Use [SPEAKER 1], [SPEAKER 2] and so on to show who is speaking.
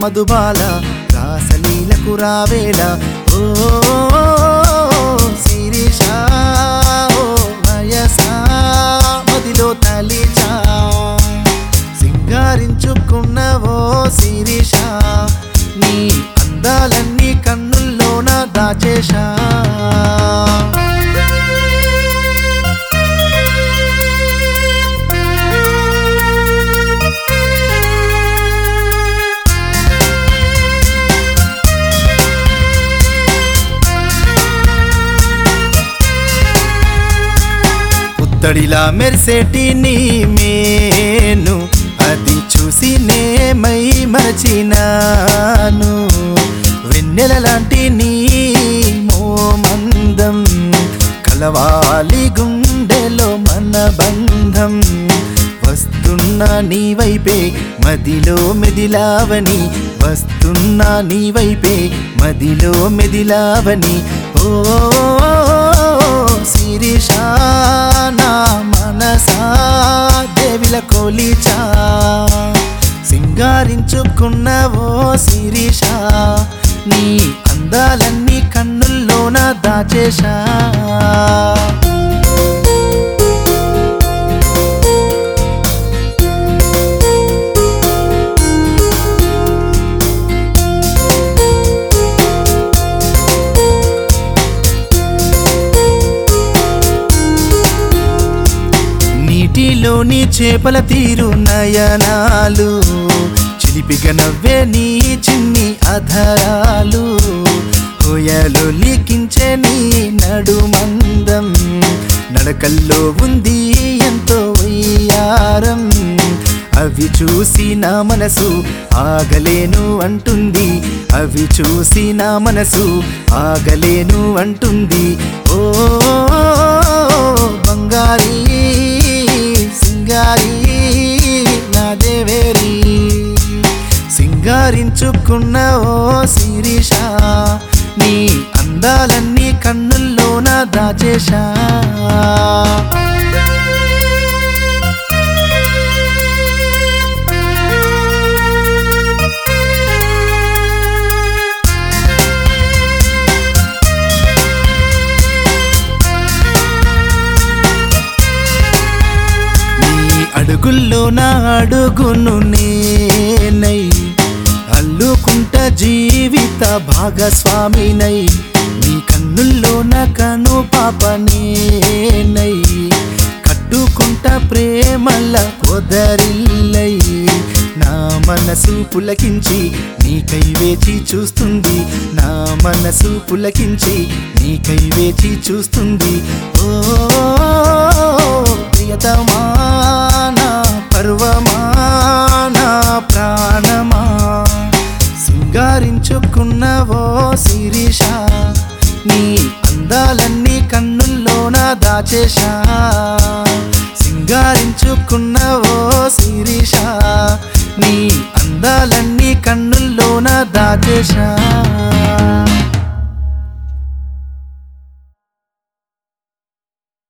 [SPEAKER 1] మధుబాల రాసలీలకు రావేళ ఓ శిరీష ఓ వయసా మదిలో తలిచా సింగారించుకున్నవో శిరీష నీ అందాలన్నీ కన్నుల్లోన దాచేశా పుత్తడిలా మెరిసేటి నీ మేను అది చూసి నే మై మరచినాను వెన్నెల లాంటి నీ మోమందం కలవాలి గుండెలో మన బంధం వస్తున్నా నీ వైపే మదిలో మెదిలావని వస్తున్నా నీ వైపే మదిలో మెదిలావని ఓ శిరీష నా మనసా దేవిల కోలిచా సింగారించుకున్నవో శిరీష నీ అందాలన్నీ కన్నుల్లోన దాచేశా నీటిలోని చేపల తీరు నయనాలు చిలిపిగా నవ్వే నీ చిన్ని అధరాలు హోయలు లిఖించే నీ నడుమందం నడకల్లో ఉంది ఎంతో వయ్యారం అవి చూసి నా మనసు ఆగలేను అంటుంది అవి చూసి నా మనసు ఆగలేను అంటుంది ఓ బంగారీ సింగారీ నా దేవేరి సింగారించుకున్న ఓ శిరీష నీ అందాలన్నీ కన్నుల్లోన దాచేశా నీ అడుగుల్లో నా అడుగును నేనై అల్లుకుంట జీవిత భాగస్వామినై నీ కన్నుల్లో నా కను పాప నేనై కట్టుకుంట ప్రేమల పొదరిల్లై నా మనసు పులకించి నీకై వేచి చూస్తుంది నా మనసు పులకించి నీకై వేచి చూస్తుంది ఓ ప్రియతమానా పర్వమానా ప్రాణమా సింగారించుకున్నవో శిరీష నీ అందాలన్నీ కన్నుల్లోన దాచేశా సింగారించుకున్నవో శిరీష నీ అందాలన్నీ కన్నుల్లోన దాచేశా